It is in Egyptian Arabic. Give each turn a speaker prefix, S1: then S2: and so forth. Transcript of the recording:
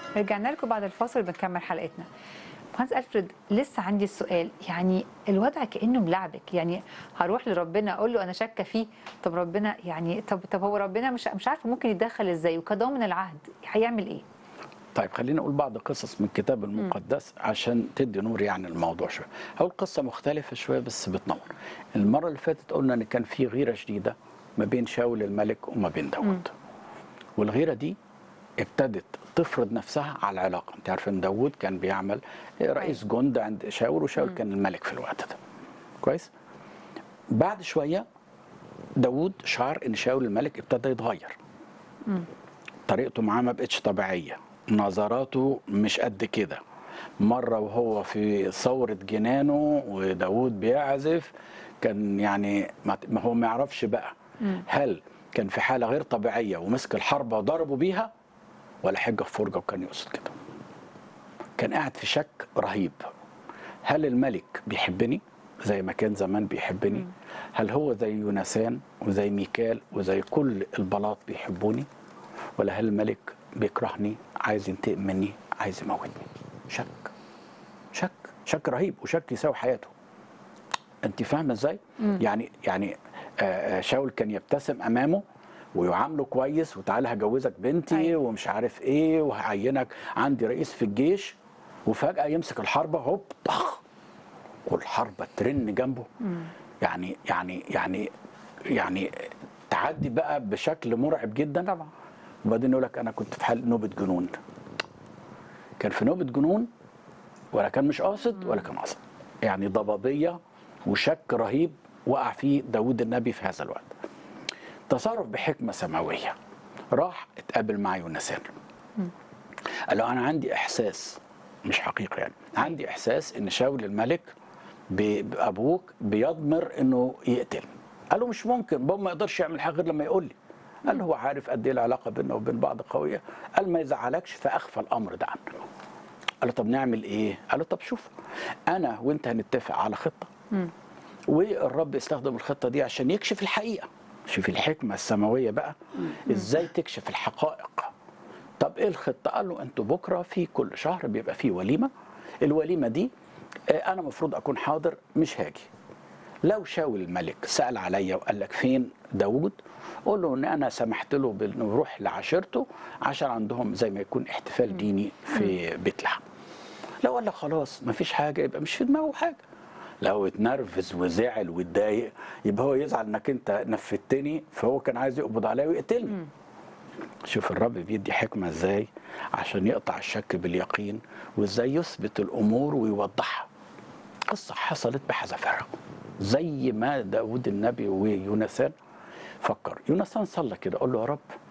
S1: رجعنا لكم بعد الفاصل بنكمل حلقتنا مهندس الفريد لسه عندي السؤال يعني الوضع كانه ملعبك يعني هروح لربنا اقول له انا شاكه فيه طب ربنا يعني طب طب هو ربنا مش مش عارفه ممكن يتدخل ازاي وكضامن العهد هيعمل ايه؟
S2: طيب خلينا اقول بعض قصص من الكتاب المقدس عشان تدي نور يعني الموضوع شويه. اول قصه مختلفه شويه بس بتنور. المره اللي فاتت قلنا ان كان في غيره شديده ما بين شاول الملك وما بين داوود. والغيره دي ابتدت تفرض نفسها على العلاقه، انت عارف ان داوود كان بيعمل رئيس جند عند شاول وشاول كان الملك في الوقت ده. كويس؟ بعد شويه داوود شعر ان شاول الملك ابتدى يتغير. طريقته معاه ما بقتش طبيعيه نظراته مش قد كده مرة وهو في ثورة جنانه وداود بيعزف كان يعني ما هو ما يعرفش بقى هل كان في حالة غير طبيعية ومسك الحربة وضربوا بيها ولا حجة في فرجة وكان يقصد كده كان قاعد في شك رهيب هل الملك بيحبني زي ما كان زمان بيحبني هل هو زي يونسان وزي ميكال وزي كل البلاط بيحبوني ولا هل الملك بيكرهني عايز ينتقم مني عايز يموتني شك شك شك رهيب وشك يساوي حياته انت فاهمه ازاي يعني يعني آه شاول كان يبتسم امامه ويعامله كويس وتعالى هجوزك بنتي
S1: أيوة.
S2: ومش عارف ايه وهعينك عندي رئيس في الجيش وفجاه يمسك الحربه هوب طخ والحربه ترن جنبه يعني يعني يعني يعني تعدي بقى بشكل مرعب جدا
S1: طبعا
S2: وبعدين يقول لك انا كنت في حال نوبه جنون كان في نوبه جنون ولا كان مش قاصد ولا كان قاصد يعني ضبابيه وشك رهيب وقع فيه داود النبي في هذا الوقت تصرف بحكمه سماويه راح اتقابل مع يونسان قال له انا عندي احساس مش حقيقه يعني عندي احساس ان شاول الملك ب- بابوك بيضمر انه يقتل قال له مش ممكن بابا ما يقدرش يعمل حاجه غير لما يقول لي قال له هو عارف قد ايه العلاقه بيننا وبين بعض قويه قال ما يزعلكش فاخفى الامر ده عنه قال له طب نعمل ايه قال له طب شوف انا وانت هنتفق على خطه والرب استخدم الخطه دي عشان يكشف الحقيقه شوف الحكمه السماويه بقى ازاي تكشف الحقائق طب ايه الخطه قال له انتوا بكره في كل شهر بيبقى فيه وليمه الوليمه دي آه، انا المفروض اكون حاضر مش هاجي لو شاول الملك سأل عليا وقال لك فين داوود قول له ان انا سمحت له بانه يروح لعشيرته عشان عندهم زي ما يكون احتفال ديني في بيت لحم لو قال لك خلاص مفيش حاجه يبقى مش في دماغه حاجه لو اتنرفز وزعل واتضايق يبقى هو يزعل انك انت نفدتني فهو كان عايز يقبض عليا ويقتلني شوف الرب بيدي حكمة ازاي عشان يقطع الشك باليقين وازاي يثبت الامور ويوضحها قصة حصلت بحذافيرها زي ما داود النبي ويونسان فكر يونسان صلى كده قال له يا رب